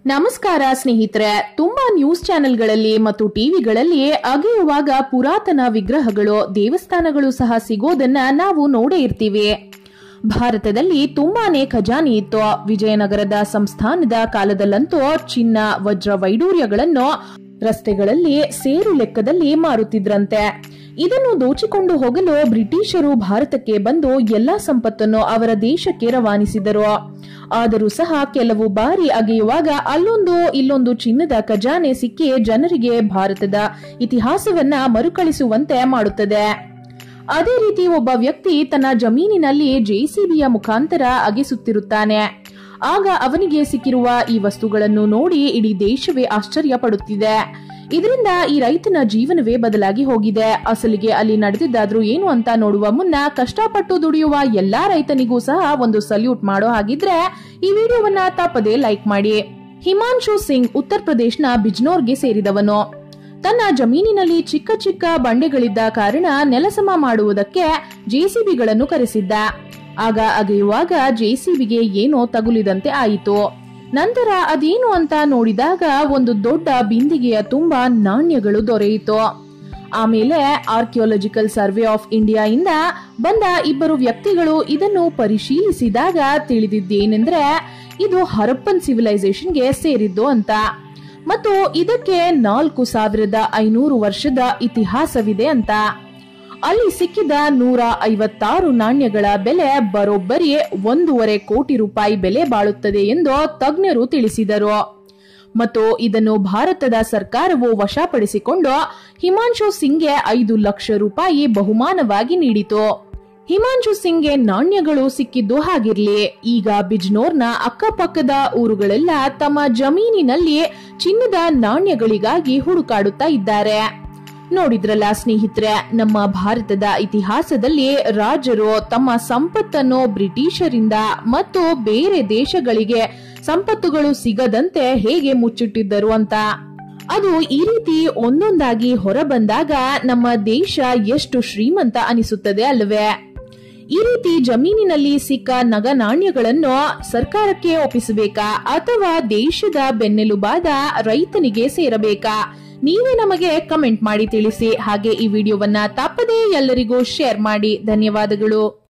ನಮಸ್ಕಾರ ಸ್ನೇಹಿತರೆ ತುಂಬಾ ನ್ಯೂಸ್ ಚಾನೆಲ್ಗಳಲ್ಲಿ ಮತ್ತು ಟಿವಿಗಳಲ್ಲಿ ಅಗೆಯುವಾಗ ಪುರಾತನ ವಿಗ್ರಹಗಳು ದೇವಸ್ಥಾನಗಳು ಸಹ ಸಿಗೋದನ್ನ ನಾವು ನೋಡೇ ಇರ್ತೀವಿ ಭಾರತದಲ್ಲಿ ತುಂಬಾನೇ ಖಜಾನೆ ಇತ್ತು ವಿಜಯನಗರದ ಸಂಸ್ಥಾನದ ಕಾಲದಲ್ಲಂತೂ ಚಿನ್ನ ವಜ್ರ ವೈಡೂರ್ಯಗಳನ್ನು ರಸ್ತೆಗಳಲ್ಲಿ ಸೇರು ಲೆಕ್ಕದಲ್ಲಿ ಮಾರುತ್ತಿದ್ರಂತೆ ಇದನ್ನು ದೋಚಿಕೊಂಡು ಹೋಗಲು ಬ್ರಿಟಿಷರು ಭಾರತಕ್ಕೆ ಬಂದು ಎಲ್ಲಾ ಸಂಪತ್ತನ್ನು ಅವರ ದೇಶಕ್ಕೆ ರವಾನಿಸಿದರು ಆದರೂ ಸಹ ಕೆಲವು ಬಾರಿ ಅಗೆಯುವಾಗ ಅಲ್ಲೊಂದು ಇಲ್ಲೊಂದು ಚಿನ್ನದ ಖಜಾನೆ ಸಿಕ್ಕಿ ಜನರಿಗೆ ಭಾರತದ ಇತಿಹಾಸವನ್ನ ಮರುಕಳಿಸುವಂತೆ ಮಾಡುತ್ತದೆ ಅದೇ ರೀತಿ ಒಬ್ಬ ವ್ಯಕ್ತಿ ತನ್ನ ಜಮೀನಿನಲ್ಲಿ ಜೆಸಿಬಿಯ ಮುಖಾಂತರ ಅಗೆಸುತ್ತಿರುತ್ತಾನೆ ಆಗ ಅವನಿಗೆ ಸಿಕ್ಕಿರುವ ಈ ವಸ್ತುಗಳನ್ನು ನೋಡಿ ಇಡೀ ದೇಶವೇ ಆಶ್ಚರ್ಯ ಪಡುತ್ತಿದೆ ಇದರಿಂದ ಈ ರೈತನ ಜೀವನವೇ ಬದಲಾಗಿ ಹೋಗಿದೆ ಅಸಲಿಗೆ ಅಲ್ಲಿ ನಡೆದಿದ್ದಾದ್ರೂ ಏನು ಅಂತ ನೋಡುವ ಮುನ್ನ ಕಷ್ಟಪಟ್ಟು ದುಡಿಯುವ ಎಲ್ಲಾ ರೈತನಿಗೂ ಸಹ ಒಂದು ಸಲ್ಯೂಟ್ ಮಾಡೋ ಹಾಗಿದ್ರೆ ಈ ವಿಡಿಯೋವನ್ನ ತಪ್ಪದೆ ಲೈಕ್ ಮಾಡಿ ಹಿಮಾಂಶು ಸಿಂಗ್ ಉತ್ತರ ಪ್ರದೇಶನ ಬಿಜ್ನೋರ್ಗೆ ಸೇರಿದವನು ತನ್ನ ಜಮೀನಿನಲ್ಲಿ ಚಿಕ್ಕ ಚಿಕ್ಕ ಬಂಡೆಗಳಿದ್ದ ಕಾರಣ ನೆಲಸಮ ಮಾಡುವುದಕ್ಕೆ ಜೆಸಿಬಿಗಳನ್ನು ಕರೆಸಿದ್ದ ಆಗ ಅಗೆಯುವಾಗ ಜೆಸಿಬಿಗೆ ಏನೋ ತಗುಲಿದಂತೆ ಆಯಿತು ನಂತರ ಅದೇನು ಅಂತ ನೋಡಿದಾಗ ಒಂದು ದೊಡ್ಡ ಬಿಂದಿಗೆಯ ತುಂಬಾ ನಾಣ್ಯಗಳು ದೊರೆಯಿತು ಆಮೇಲೆ ಆರ್ಕಿಯೋಲಜಿಕಲ್ ಸರ್ವೆ ಆಫ್ ಇಂಡಿಯಾ ಇಂದ ಬಂದ ಇಬ್ಬರು ವ್ಯಕ್ತಿಗಳು ಇದನ್ನು ಪರಿಶೀಲಿಸಿದಾಗ ತಿಳಿದಿದ್ದೇನೆಂದ್ರೆ ಇದು ಹರಪ್ಪನ್ ಸಿವಿಲೈಸೇಷನ್ಗೆ ಸೇರಿದ್ದು ಅಂತ ಮತ್ತು ಇದಕ್ಕೆ ನಾಲ್ಕು ಸಾವಿರದ ಐನೂರು ವರ್ಷದ ಇತಿಹಾಸವಿದೆ ಅಂತ ಅಲ್ಲಿ ಸಿಕ್ಕಿದ ನೂರ ಐವತ್ತಾರು ನಾಣ್ಯಗಳ ಬೆಲೆ ಬರೋಬ್ಬರಿ ಒಂದೂವರೆ ಕೋಟಿ ರೂಪಾಯಿ ಬೆಲೆ ಬಾಳುತ್ತದೆ ಎಂದು ತಜ್ಞರು ತಿಳಿಸಿದರು ಮತ್ತು ಇದನ್ನು ಭಾರತದ ಸರ್ಕಾರವು ವಶಪಡಿಸಿಕೊಂಡು ಹಿಮಾಂಶು ಸಿಂಗ್ಗೆ ಐದು ಲಕ್ಷ ರೂಪಾಯಿ ಬಹುಮಾನವಾಗಿ ನೀಡಿತು ಹಿಮಾಂಶು ಸಿಂಗ್ಗೆ ನಾಣ್ಯಗಳು ಸಿಕ್ಕಿದ್ದು ಹಾಗಿರ್ಲಿ ಈಗ ಬಿಜ್ನೋರ್ನ ಅಕ್ಕಪಕ್ಕದ ಊರುಗಳೆಲ್ಲ ತಮ್ಮ ಜಮೀನಿನಲ್ಲಿ ಚಿನ್ನದ ನಾಣ್ಯಗಳಿಗಾಗಿ ಹುಡುಕಾಡುತ್ತಾ ಇದ್ದಾರೆ ನೋಡಿದ್ರಲ್ಲ ಸ್ನೇಹಿತರೆ ನಮ್ಮ ಭಾರತದ ಇತಿಹಾಸದಲ್ಲಿ ರಾಜರು ತಮ್ಮ ಸಂಪತ್ತನ್ನು ಬ್ರಿಟಿಷರಿಂದ ಮತ್ತು ಬೇರೆ ದೇಶಗಳಿಗೆ ಸಂಪತ್ತುಗಳು ಸಿಗದಂತೆ ಹೇಗೆ ಮುಚ್ಚಿಟ್ಟಿದ್ದರು ಅಂತ ಅದು ಈ ರೀತಿ ಒಂದೊಂದಾಗಿ ಹೊರಬಂದಾಗ ನಮ್ಮ ದೇಶ ಎಷ್ಟು ಶ್ರೀಮಂತ ಅನಿಸುತ್ತದೆ ಅಲ್ವೇ ಈ ರೀತಿ ಜಮೀನಿನಲ್ಲಿ ಸಿಕ್ಕ ನಗ ನಾಣ್ಯಗಳನ್ನು ಸರ್ಕಾರಕ್ಕೆ ಒಪ್ಪಿಸಬೇಕಾ ಅಥವಾ ದೇಶದ ಬೆನ್ನೆಲುಬಾದ ರೈತನಿಗೆ ಸೇರಬೇಕಾ ನೀವೇ ನಮಗೆ ಕಮೆಂಟ್ ಮಾಡಿ ತಿಳಿಸಿ ಹಾಗೆ ಈ ವಿಡಿಯೋವನ್ನ ತಪ್ಪದೇ ಎಲ್ಲರಿಗೂ ಶೇರ್ ಮಾಡಿ ಧನ್ಯವಾದಗಳು